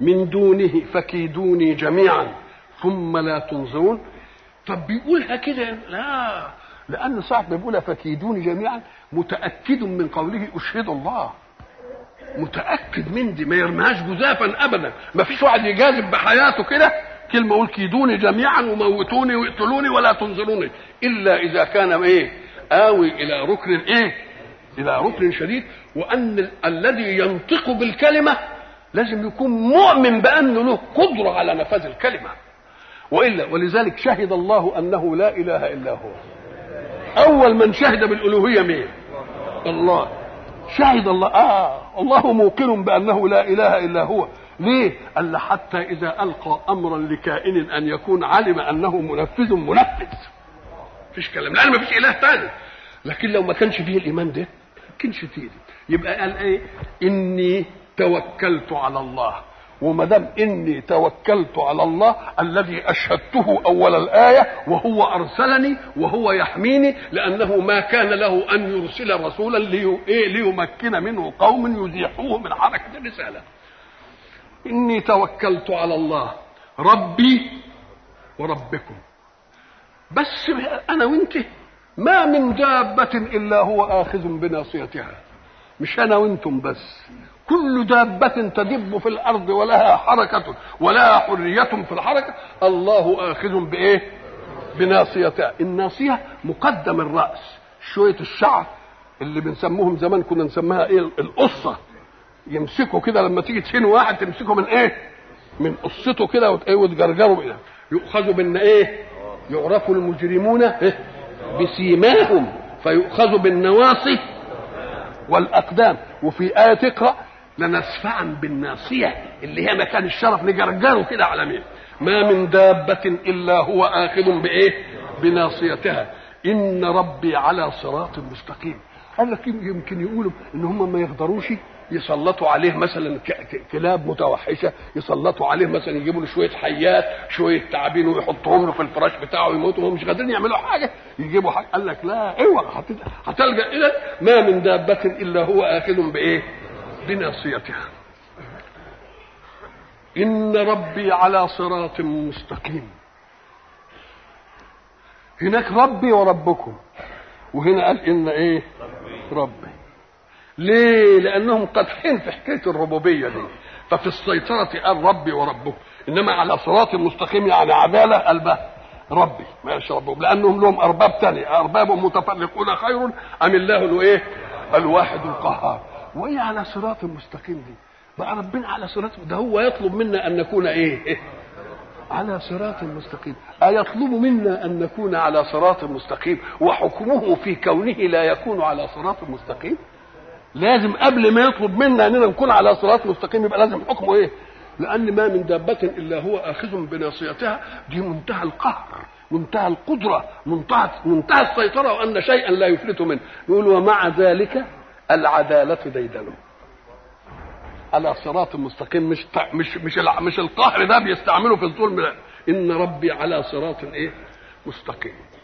من دونه فكيدوني جميعا ثم لا تنظرون طب بيقولها كده لا لأن صاحب بيقولها فكيدوني جميعا متأكد من قوله أشهد الله متأكد من دي ما يرميهاش جزافا أبدا ما فيش واحد يجازف بحياته كده كلمة يقول كيدوني جميعا وموتوني واقتلوني ولا تنظروني إلا إذا كان إيه آوي إلى ركن إيه إلى ركن شديد وأن ال- الذي ينطق بالكلمة لازم يكون مؤمن بأنه له قدرة على نفاذ الكلمة وإلا ولذلك شهد الله أنه لا إله إلا هو أول من شهد بالألوهية مين الله شهد الله آه الله موقن بأنه لا إله إلا هو ليه؟ قال حتى إذا ألقى أمرا لكائن أن يكون علم أنه منفذ منفذ مفيش كلام لأن مفيش إله تاني لكن لو ما كانش فيه الإيمان ده ما كانش فيه ده. يبقى قال إيه؟ إني توكلت على الله وما دام اني توكلت على الله الذي اشهدته اول الايه وهو ارسلني وهو يحميني لانه ما كان له ان يرسل رسولا لي إيه ليمكن منه قوم يزيحوه من حركه الرساله. اني توكلت على الله ربي وربكم. بس انا وانت ما من دابه الا هو اخذ بناصيتها. مش انا وانتم بس كل دابة تدب في الأرض ولها حركة ولها حرية في الحركة الله آخذ بإيه؟ بناصيتها الناصية مقدم الرأس شوية الشعر اللي بنسموهم زمان كنا نسميها إيه القصة يمسكوا كده لما تيجي تشين واحد تمسكه من إيه؟ من قصته كده وت- إيه وتجرجره بإيه؟ يؤخذ بإن إيه؟ يعرف المجرمون إيه؟ بسيماهم فيؤخذ بالنواصي والاقدام وفي ايه تقرا لنسفعا بالناصيه اللي هي مكان الشرف نجرجره كده على مين ما من دابه الا هو اخذ بايه بناصيتها ان ربي على صراط مستقيم قال لك يمكن يقولوا ان هم ما يقدروش يسلطوا عليه مثلا ك- ك- كلاب متوحشه يسلطوا عليه مثلا يجيبوا له شويه حيات شويه تعابين ويحطوهم له في الفراش بتاعه ويموتوا وهم مش قادرين يعملوا حاجه يجيبوا حاجه قال لك لا اوعى هت- هتلجا الى ما من دابه الا هو اخذ بايه؟ بناصيتها ان ربي على صراط مستقيم هناك ربي وربكم وهنا قال ان ايه ربي ليه لانهم قادحين في حكايه الربوبيه دي ففي السيطره قال ربي وربكم انما على صراط مستقيم يعني عداله قلبه ربي ما ربهم لانهم لهم ارباب تانية ارباب متفرقون خير ام الله الايه الواحد القهار وايه على صراط مستقيم دي بقى ربنا على صراط ده هو يطلب منا ان نكون ايه على صراط مستقيم أيطلب منا أن نكون على صراط مستقيم وحكمه في كونه لا يكون على صراط مستقيم لازم قبل ما يطلب منا أننا نكون على صراط مستقيم يبقى لازم حكمه إيه لأن ما من دابة إلا هو آخذ بناصيتها دي منتهى القهر منتهى القدرة منتهى منتهى السيطرة وأن شيئا لا يفلت منه يقول ومع ذلك العدالة ديدنه على صراط مستقيم مش مش مش الع- مش القهر ده بيستعمله في الظلم لا ان ربي على صراط ايه مستقيم